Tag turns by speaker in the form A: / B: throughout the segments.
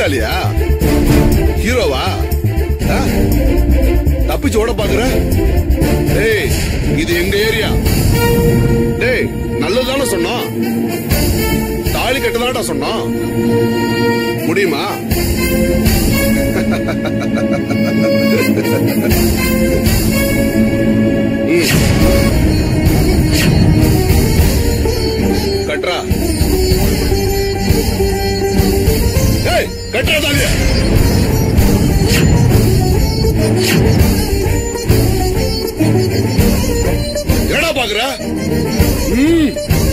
A: புத்திசாலியா ஹீரோவா ஆ? தப்பிச்சு ஓட பாக்குற டேய் இது எங்க ஏரியா டேய் நல்லதுதானே சொன்னோம் தாலி கட்டதாடா சொன்னோம் முடியுமா ம். கட்டுறா ஏய் கட்டுறா தாலிய என்னடா பாக்குற ம்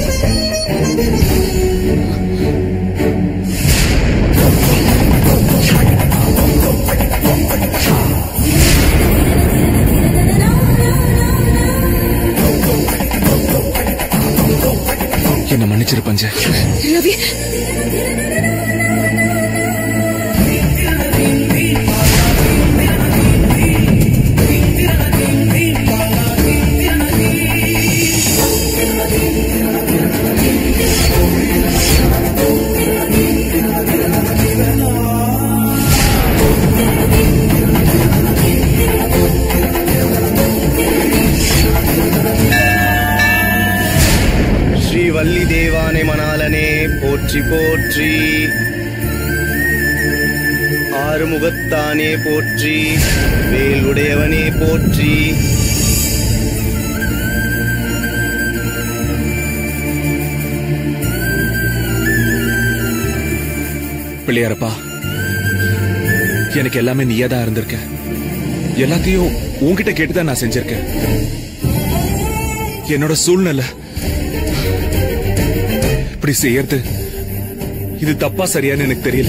B: என்ன மன்னிச்சிரு பஞ்ச
C: ரவி
D: ஸ்ரீ வள்ளி தேவானை மணாலனே போற்றி போற்றி ஆறுமுகத்தானே போற்றி வேல் உடையவனே போற்றி
B: பிள்ளையாரப்பா எனக்கு எல்லாமே நீயா தான் இருந்திருக்க எல்லாத்தையும் உன்கிட்ட கேட்டுதான் நான் செஞ்சிருக்கேன் என்னோட சூழ்நிலை இப்படி செய்யறது இது தப்பா சரியான்னு எனக்கு தெரியல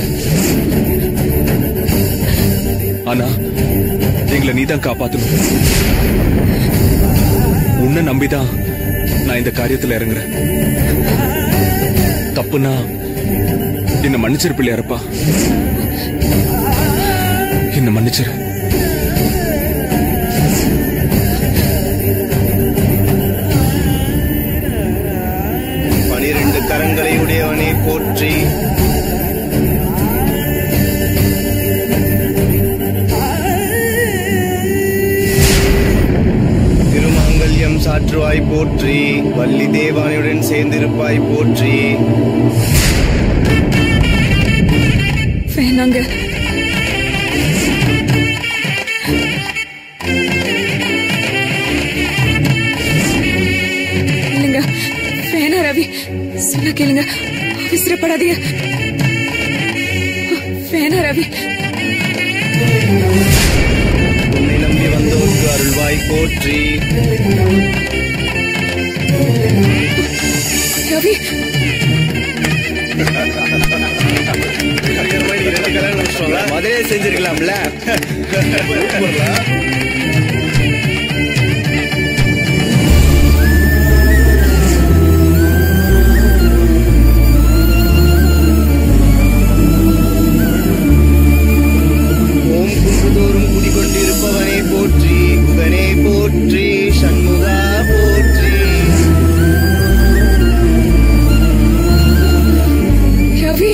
B: ஆனா எங்களை நீதான் காப்பாத்தணும் உன்னை நம்பிதான் நான் இந்த காரியத்துல இறங்குறேன் தப்புனா என்ன மன்னிச்சிரு பிள்ளையாரப்பா என்ன மன்னிச்சிரு
D: பனிரெண்டு கரங்களை உடையவனே போற்றி திருமாங்கல்யம் சாற்றுவாய் போற்றி வள்ளி தேவானையுடன் சேர்ந்திருப்பாய் போற்றி
C: வேணாங்க இல்லைங்க வேணாம் ரவி சொல்ல கேளுங்க அவசரப்படாதீங்க வேணாம் ரவி
D: உன்னை நம்பி வந்தோர்க்கு அருள்வாய் போற்றி
C: ரவி
D: மதுரையை செஞ்சிருக்கலாம்ல ஓம் குன்றுதோறும் குடிகொண்டிருப்பவனே போற்றி குகனே போற்றி சண்முகா போற்றி
C: ரவி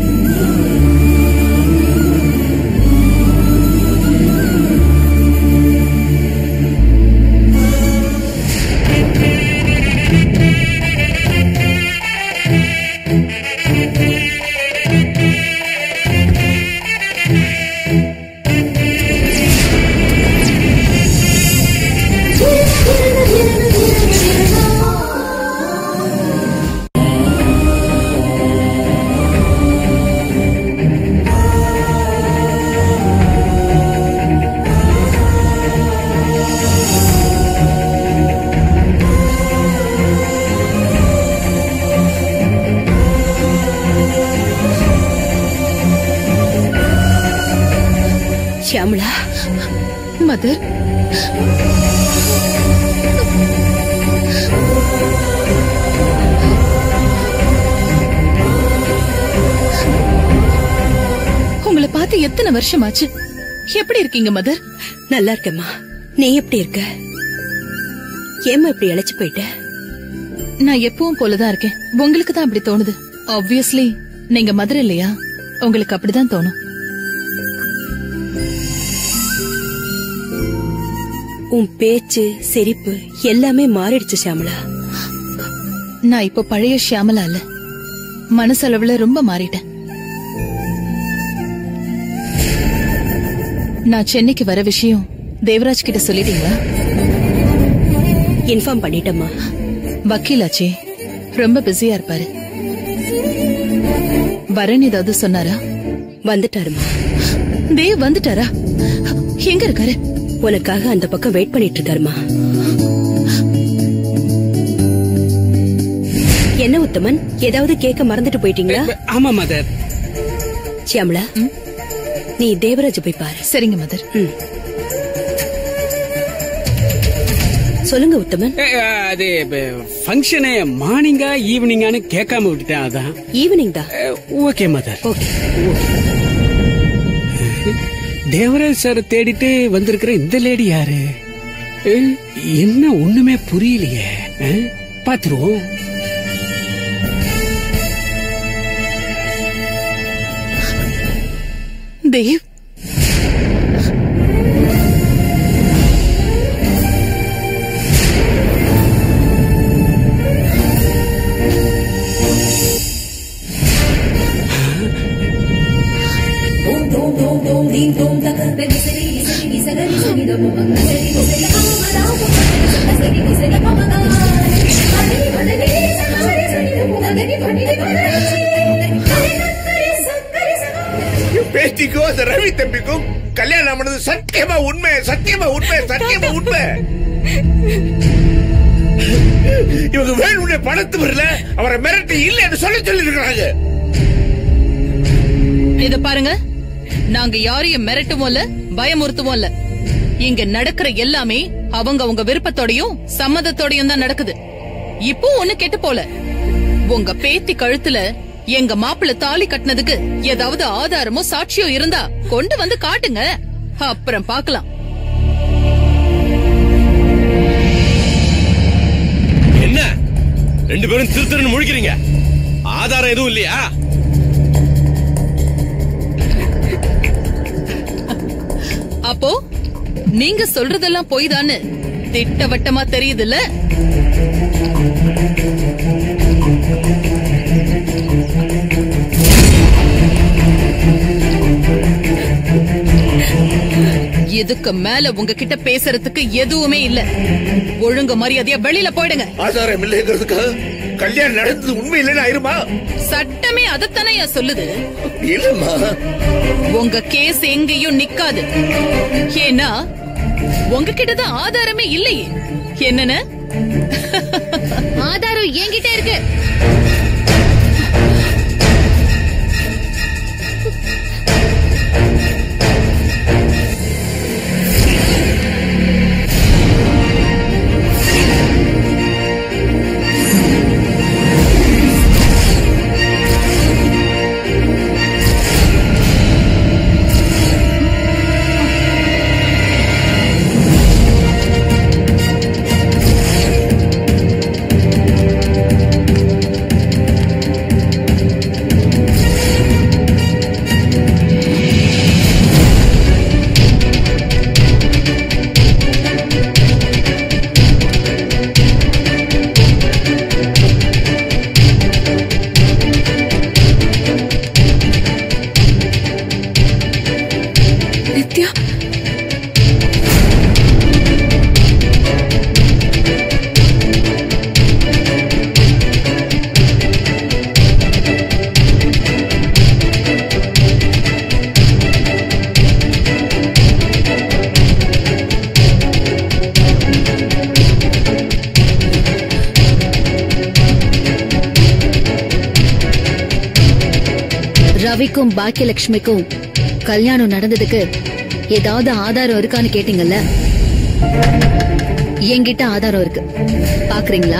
E: ஷியாமளா
C: மதர்
E: உங்களை பார்த்து எத்தனை வருஷமாச்சு எப்படி இருக்கீங்க மதர்
F: நல்லா இருக்கேம்மா நீ எப்படி இருக்க ஏம்மா இப்படி இழைச்சு போயிட்ட
E: நான் எப்பவும் போலதான் இருக்கேன் உங்களுக்கு தான் அப்படி தோணுது ஆப்வியஸ்லி நீங்க மதர் இல்லையா உங்களுக்கு அப்படிதான் தோணும்
F: உன் பேச்சு சிரிப்பு எல்லாமே மாறிடுச்சு ஷியாமளா
E: நான் இப்போ பழைய ஷியாமலா இல்ல மனசளவுல ரொம்ப மாறிட்டேன் நான் சென்னைக்கு வர விஷயம் தேவராஜ் கிட்ட சொல்லிட்டீங்களா
F: இன்ஃபார்ம் பண்ணிட்டம்மா
E: வக்கீலாச்சே ரொம்ப பிஸியா இருப்பாரு வரேன் ஏதாவது சொன்னாரா
F: வந்துட்டாருமா
E: தேவ் வந்துட்டாரா எங்க இருக்காரு
F: உனக்காக அந்த பக்கம் வெயிட் பண்ணிட்டு இருக்காருமா என்ன உத்தமன் ஏதாவது கேட்க மறந்துட்டு போயிட்டீங்களா
G: ஆமா மதர்
F: சியாமளா நீ தேவராஜ போய் பாரு
E: சரிங்க மதர்
F: ம். சொல்லுங்க உத்தமன்
G: அது ஃபங்க்ஷனு மார்னிங்கா ஈவினிங்கான்னு கேட்காம விட்டுட்டேன் அதான்
F: ஈவினிங் தான்
G: okay mother
F: okay
G: Devaraj sir தேடிட்டு வந்திருக்கிற இந்த லேடி யாரு அஹ், என்ன ஒண்ணுமே புரியலையே அஹ், பாத்துருவோம்
E: தேவ்
A: பேத்திக்கும் அந்த ரவி தம்பிக்கும் கல்யாணம் பண்ணது சத்தியமா உண்மை சத்தியமா உண்மை சத்தியமா உண்மை இவங்க வேணும்னே பணத்து வரல அவரை மிரட்டி இல்லைன்னு சொல்ல சொல்லி இருக்காங்க
E: இத பாருங்க நாங்க யாரையும் மிரட்டுவோம் இல்ல பயமுறுத்துவோம் இல்ல இங்க நடக்கிற எல்லாமே அவங்க அவங்க விருப்பத்தோடையும் சம்மதத்தோடையும் தான் நடக்குது இப்போ ஒண்ணு கெட்டு போல உங்க பேத்தி கழுத்துல எங்க மாப்பிள்ள தாலி கட்டினதுக்கு ஏதாவது ஆதாரமோ சாட்சியோ இருந்தா கொண்டு வந்து காட்டுங்க அப்புறம் பார்க்கலாம்
H: என்ன ரெண்டு பேரும் திரு திருன்னு முழிக்கிறீங்க ஆதாரம் எதுவும் இல்லையா
E: அப்போ நீங்க சொல்றதெல்லாம் பொய் தானு திட்டவட்டமா தெரியுதுல்ல இதுக்கு மேல உங்ககிட்ட பேசுறதுக்கு எதுவுமே இல்ல ஒழுங்கு மரியாதையா வெளியில போயிடுங்க
A: ஆதாரம் இல்லைங்கிறதுக்காக கல்யாணம் நடந்தது உண்மை இல்லைன்னு ஆயிருமா
E: சட்டமே அதத்தானே சொல்லுது
A: இல்லம்மா
E: உங்க கேஸ் எங்கேயும் நிக்காது ஏன்னா உங்ககிட்ட தான் ஆதாரமே இல்லையே என்னன்னு ஆதாரம் என்கிட்ட இருக்கு
C: நித்யா
I: ரவிக்கும் பாக்கியலட்சுமிக்கும் கல்யாணம் நடந்ததுக்கு ஏதாவது ஆதாரம் இருக்கான்னு கேட்டீங்கல்ல என்கிட்ட ஆதாரம் இருக்கு பாக்குறீங்களா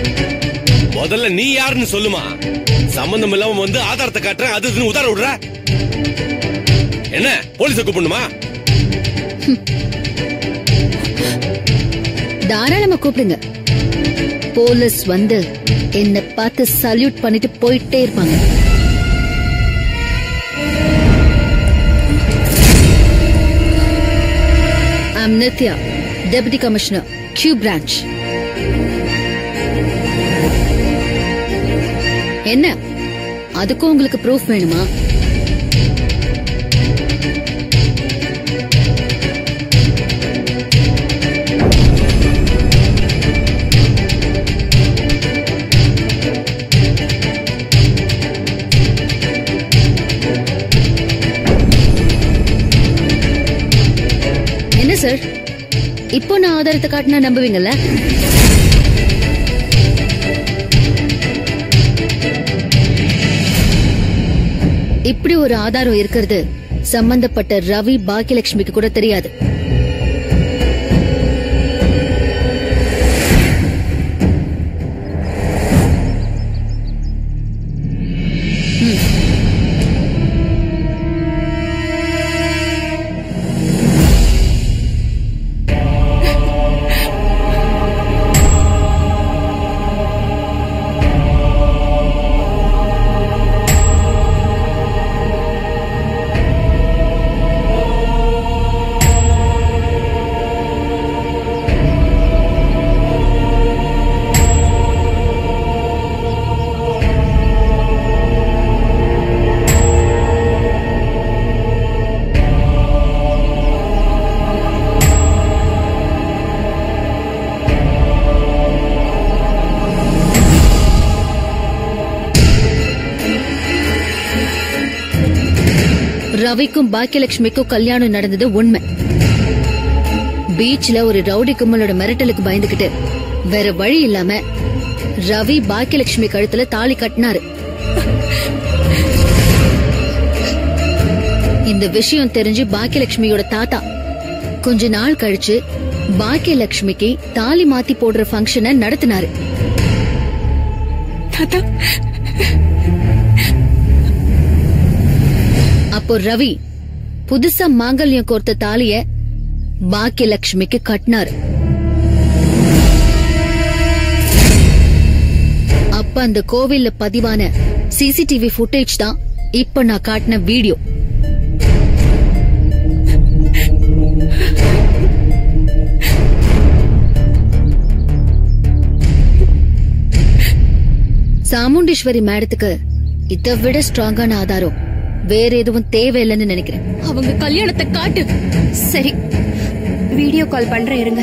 H: முதல்ல நீ யாருன்னு சொல்லுமா சம்பந்தம் இல்லாம வந்து ஆதாரத்தை காட்டுறேன் அது இதுன்னு உதார விடுற என்ன போலீஸ கூப்பிடணுமா
I: தாராளமா கூப்பிடுங்க போலீஸ் வந்து என்ன பார்த்து சல்யூட் பண்ணிட்டு போயிட்டே இருப்பாங்க I'm Nithya deputy commissioner Q branch என்ன அதுக்கும் உங்களுக்கு ப்ரூஃப் வேணுமா என்ன சார் இப்போ நான் ஆதாரத்தை காட்டினா நம்புவீங்கல்ல இப்படி ஒரு ஆதாரம் இருக்கிறது சம்பந்தப்பட்ட ரவி பாக்கியலட்சுமிக்கு கூட தெரியாது ரவிக்கும் பாக்கியலட்சுமிக்கும் கல்யாணம் நடந்தது உண்மை பீச்ல ஒரு ரவுடி கும்மலோட மிரட்டலுக்கு பயந்துகிட்டு வேற வழி இல்லாம ரவி பாக்கியலட்சுமி கழுத்துல தாலி கட்டினாரு இந்த விஷயம் தெரிஞ்சு பாக்கியலட்சுமியோட தாத்தா கொஞ்ச நாள் கழிச்சு பாக்கியலட்சுமிக்கு தாலி மாத்தி போடுற ஃபங்க்ஷனை நடத்தினாரு
C: தாத்தா
I: அப்போ ரவி புதுசா மாங்கல்யம் கோர்த்த தாலிய பாக்கியலட்சுமிக்கு கட்டினாரு அப்ப அந்த கோவில்ல பதிவான சிசிடிவி ஃபுட்டேஜ் தான் இப்ப நான் காட்டின வீடியோ சாமுண்டீஸ்வரி மேடத்துக்கு இதை விட ஸ்ட்ராங்கான ஆதாரம் வேற எதுவும் தேவையில்லைன்னு நினைக்கிறேன்
C: அவங்க கல்யாணத்தை காட்டு
F: சரி வீடியோ கால் பண்றேன் இருங்க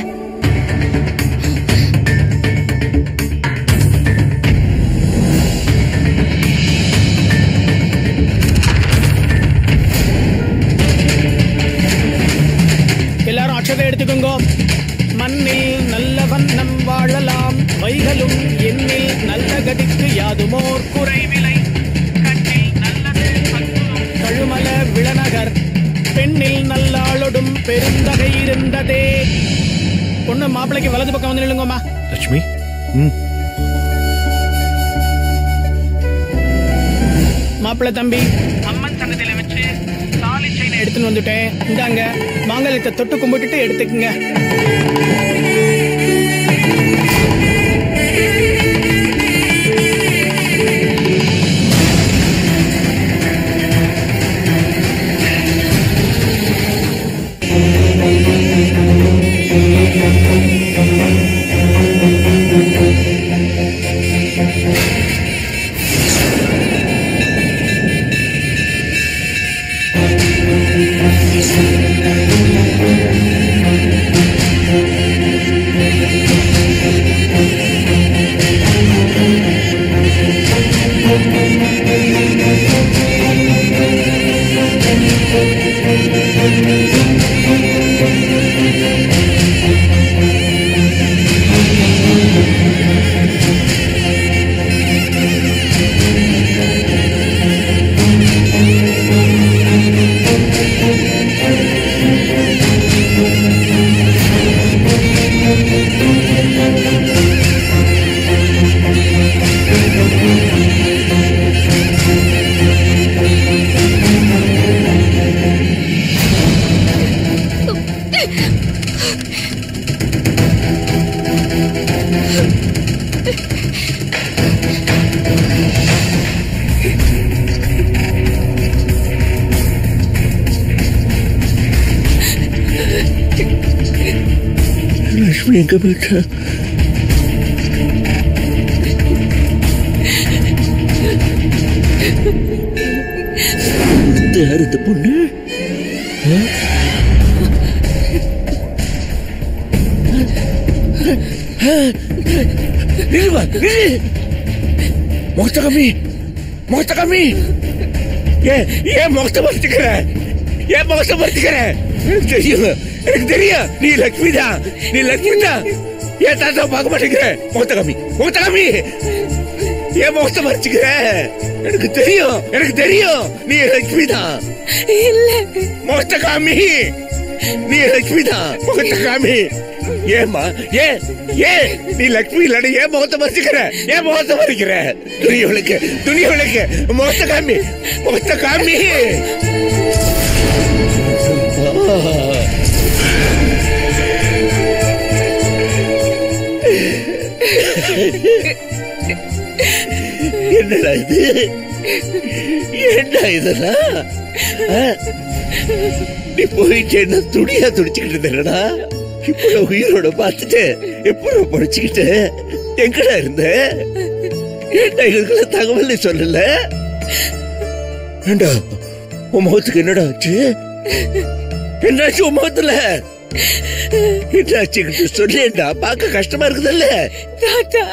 J: எல்லாரும் அக்ஷதை எடுத்துக்கோங்க மண்ணில் நல்ல வண்ணம் வாழலாம் வைகளும் எண்ணில் நல்ல கதிக்கு யாதுமோர் குறைவிலை கண்ணில் நல்லது அற்புதம் கழுமல விளநகர் பெண்ணில் நல்லாளொடும் பெருந்தகை இருந்ததே பொண்ணு மாப்பிள்ளைக்கு வலது பக்கம் வந்து நில்லுங்கம்மா
B: லட்சுமி ம்
J: மாப்பிள்ளை தம்பி அம்மன் சன்னதியில வச்சு தாலி செயினை எடுத்துன்னு வந்துட்டேன் இந்தாங்க மாங்கல்யத்தை தொட்டு கும்பிட்டுட்டு எடுத்துக்குங்க
A: எங்க போயிட்டா இது யார் இந்த பொண்ணு ஆ? ஆ? நில்லுமா, நில்லு. முகத்தை கம்மி முகத்தை கம்மி ஏன் ஏன் முகத்தை மறைச்சுக்கிற ஏன் முகத்தை மறைச்சுக்கிற எனக்கு தெரியும் எனக்கு தெரியும் நீ லட்சுமி தான் நீ லட்சுமி தான் ஏன் தாத்தா பார்க்க மாட்டேங்கிற முகத்தை கம்மி முகத்தை கம்மி ஏன் முகத்தை மறைச்சுக்கிற எனக்கு தெரியும் எனக்கு தெரியும் நீ லட்சுமி தான்
C: இல்ல
A: முகத்தை காமி நீ லட்சுமி தான் முகத்தை காமி ஏமா ஏன் ஏன் நீ லட்சுமி இல்ல ஏன் முகத்தை மறைச்சுக்கிற ஏன் முகத்தை மறைக்கிற துணியவளுக்கு துணியவளுக்கு முகத்தை காமி முகத்தை காமி என்னடா இது என்ன இதெல்லாம் ஆ? நீ போயிட்டு என்ன துணியா துடிச்சுக்கிட்டு இருந்தடா இப்ப நான் உயிரோட பார்த்துட்டு எப்ப நான் படிச்சுக்கிட்டு எங்கடா இருந்த ஏன்டா எங்களுக்கு தகவல் நீ சொல்லல ஏண்டா உன் முகத்துக்கு என்னடா ஆச்சு என்னாச்சு உன் முகத்துல என்னாச்சுக்கிட்டு சொல்லேன்டா பார்க்க கஷ்டமா இருக்குதுல்ல
C: தாத்தா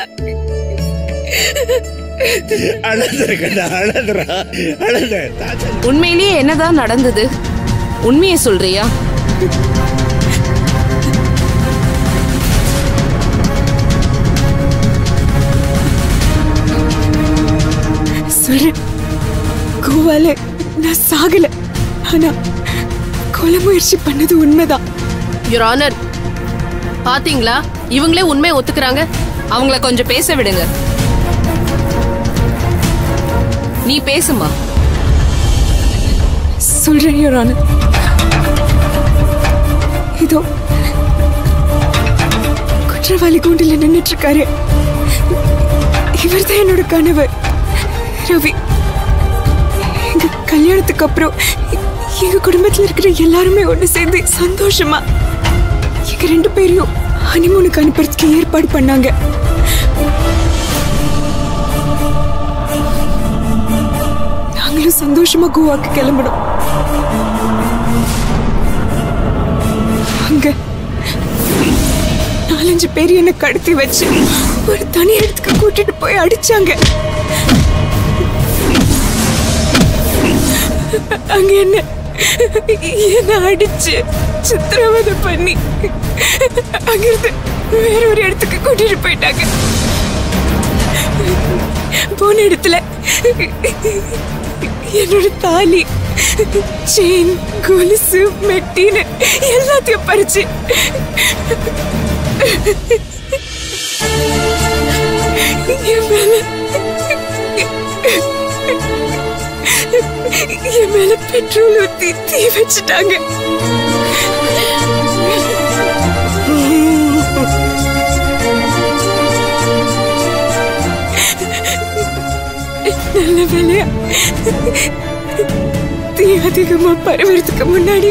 A: அழதுற கண்ணா அழதுறா அழத தாத்தா
K: உண்மையிலேயே என்னதான் நடந்தது உண்மையை சொல்றியா
C: சொல்றேன் கோவால நான் சாகல ஆனா கொலை முயற்சி பண்ணது உண்மைதான்
K: யுவர் ஆனர் பாத்தீங்களா இவங்களே உண்மையை ஒத்துக்கிறாங்க அவங்கள கொஞ்சம் பேச விடுங்க நீ பேசுமா
C: சொல்றேன் யுவர் ஆனர் இதோ குற்றவாளி கூண்டில் நின்னுட்டு இருக்காரு இவர்தான் என்னோட கனவு ரவி எங்க கல்யாணத்துக்கு அப்புறம் எ- எங்க குடும்பத்துல இருக்கிற எல்லாருமே ஒண்ணு சேர்ந்து சந்தோஷமா எங்க ரெண்டு பேரையும் ஹனிமூனுக்கு அனுப்புறதுக்கு ஏற்பாடு பண்ணாங்க நாங்களும் சந்தோஷமா கோவாக்கு கிளம்பணும் அங்க நாலஞ்சு பேர் என்ன கடத்தி வச்சு ஒரு தனி இடத்துக்கு கூட்டிட்டு போய் அடிச்சாங்க அங்க என்ன என்ன அடிச்சு சித்திரவதை பண்ணி அங்கிருந்து வேற ஒரு இடத்துக்கு கூட்டிட்டு போயிட்டாங்க போன இடத்துல என்னோட தாலி செயின் கொலுசு மெட்டின்னு எல்லாத்தையும் பறிச்சு என் மேல என் மேல பெட்ரோல் ஊத்தி தீ வச்சுட்டாங்க நல்ல வேலையா தீ அதிகமா பரவறதுக்கு முன்னாடி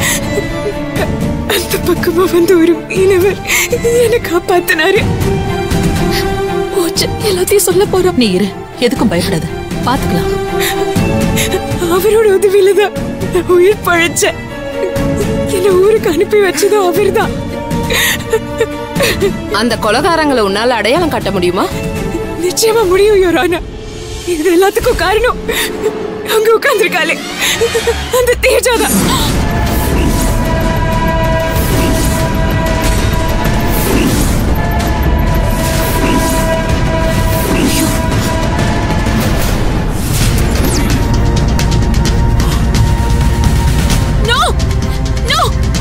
C: அந்த பக்கமா வந்து ஒரு மீனவர் என்னை காப்பாத்தினாரு போச்சு எல்லாத்தையும் சொல்ல போறோம்
E: நீ இரு எதுக்கும் பயப்படாத பாத்துக்கலாம்
C: அவரோட உதவியில தான் நான் உயிர் பழைச்சேன் என்ன ஊருக்கு அனுப்பி வச்சதும் அவர்தான்
K: அந்த கொலகாரங்களை உன்னால அடையாளம் காட்ட முடியுமா
C: நிச்சயமா முடியும் யோரானா இது எல்லாத்துக்கும் காரணம் அங்க உட்கார்ந்துருக்காளே அந்த தேஜாதான்
L: நோ நோ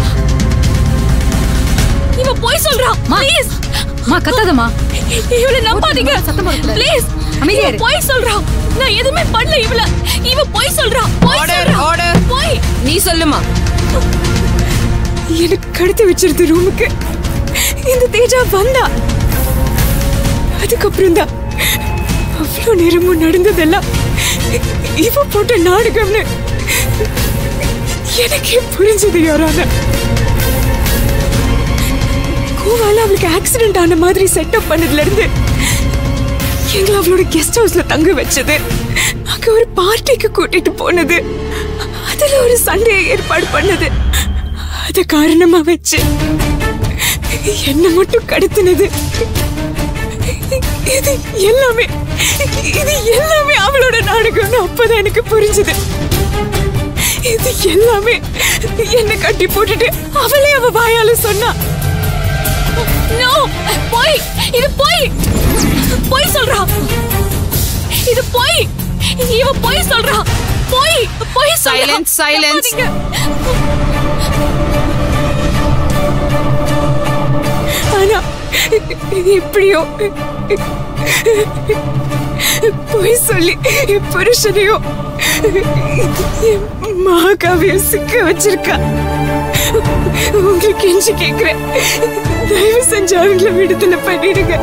L: இவ போய் சொல்றா ப்ளீஸ்
M: மா கத்தாதம்மா
L: இவள நம்பாதீங்க ப்ளீஸ்
M: அமைதியா
L: இவ
M: இரு.
L: போய் சொல்றா நான் எதுவுமே பண்ணல இவள இவ போய் சொல்றா போய்
K: ஆர்டர்
L: சொல்றா
K: ஆர்டர்
L: போய்
K: நீ சொல்லுமா
C: எனக்கு கடத்தி வச்சிருந்த ரூமுக்கு இந்த தேஜா வந்தா அதுக்கப்புறம் தான் அவ்வளோ நேரமும் நடந்ததெல்லாம் இவ போட்ட நாடகம்னு எனக்கே புரிஞ்சது யாரான நோவால அவளுக்கு ஆக்சிடென்ட் ஆன மாதிரி செட்டப் பண்ணதுல இருந்து எங்களை அவளோட கெஸ்ட் ஹவுஸ்ல தங்க வச்சது அங்க ஒரு பார்ட்டிக்கு கூட்டிட்டு போனது அதுல ஒரு சண்டையை ஏற்பாடு பண்ணது அத காரணமா வச்சு என்ன மட்டும் கடத்தினது இது எல்லாமே இது எல்லாமே அவளோட நாடகம்னு அப்பதான் எனக்கு புரிஞ்சுது இது எல்லாமே என்ன கட்டி போட்டுட்டு அவளே அவ வாயால சொன்னா
L: நோ போய் இது போய் போய் சொல்றா இது போய் இவ போய் சொல்றா போய் போய் சொல்றா.
K: Silence, silence.
L: நம்பாதீங்க.
C: ஆனா எப்படியோ பொய் சொல்லி என் புருஷனையோ என் மகாகாவியம் சிக்க வச்சிருக்கா உங்களுக்கு கெஞ்சி கேக்குறேன் தயவு செஞ்சு அவங்கள விடுதலை பண்ணிடுங்க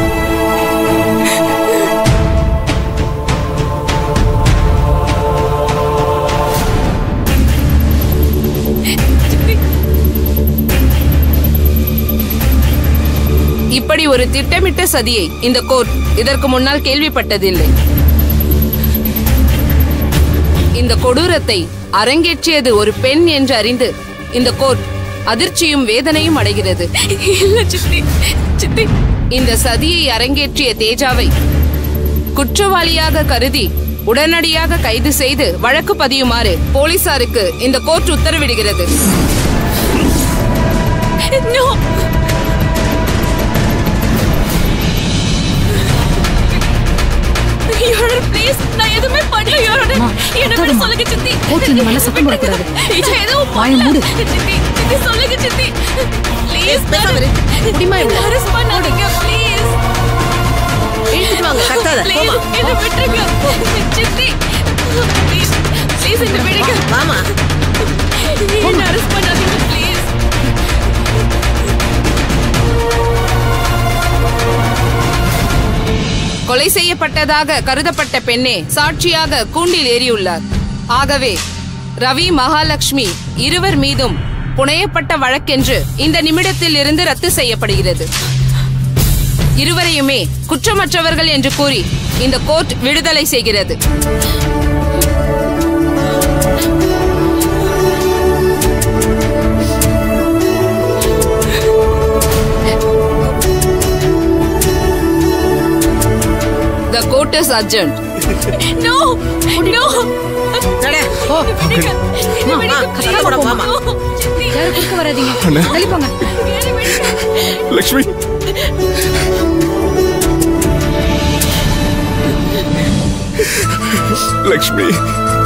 K: இப்படி ஒரு திட்டமிட்ட சதியை இந்த கோர்ட் இதற்கு முன்னால் கேள்விப்பட்டதில்லை இந்த கொடூரத்தை அரங்கேற்றியது ஒரு பெண் என்று அறிந்து இந்த கோர்ட் அதிர்ச்சியும் வேதனையும் அடைகிறது
C: இல்ல சித்தி சித்தி
K: இந்த சதியை அரங்கேற்றிய தேஜாவை குற்றவாளியாக கருதி உடனடியாக கைது செய்து வழக்கு பதியுமாறு போலீசாருக்கு இந்த கோர்ட் உத்தரவிடுகிறது
L: நோ யோரட ப்ளீஸ் நான் எதுவுமே பண்ணல யோரட என்ன விட சொல்லுங்க சித்தி
M: கோர்ட்ல இந்த மாதிரிலாம் சத்தம் போடக்கூடாது.
L: நான் எதுவும்
M: வாயை
L: பண்ணல
M: மூடு.
L: சித்தி சித்தி சொல்லுங்க சித்தி ப்ளீஸ்
K: முடியுமா இவள?
L: அரெஸ்ட் பண்ணாதீங்க ப்ளீஸ்
K: இழுத்துட்டு வாங்க கத்தாத
L: ப்ளீஸ் என்ன விட்டுருங்க சித்தி ப்ளீஸ் ப்ளீஸ் என்ன விடுங்க
K: வாமா
L: என்ன அரெஸ்ட் பண்ணாதீங்க ப்ளீஸ்
K: கொலை செய்யப்பட்டதாக கருதப்பட்ட பெண்ணே சாட்சியாக கூண்டில் ஏறியுள்ளார் ஆகவே ரவி மகாலட்சுமி இருவர் மீதும் புனையப்பட்ட வழக்கென்று இந்த நிமிடத்தில் இருந்து ரத்து செய்யப்படுகிறது இருவரையுமே குற்றமற்றவர்கள் என்று கூறி இந்த கோர்ட் விடுதலை செய்கிறது The court is adjourned.
L: No no
K: ஓ
L: விடுங்க என்ன விடுங்க
M: கத்தாத போட மாமா.
L: சித்தி
M: யாரும் குறுக்க வராதீங்க
B: அண்ணா.
M: தள்ளி போங்க
B: லக்ஷ்மி லக்ஷ்மி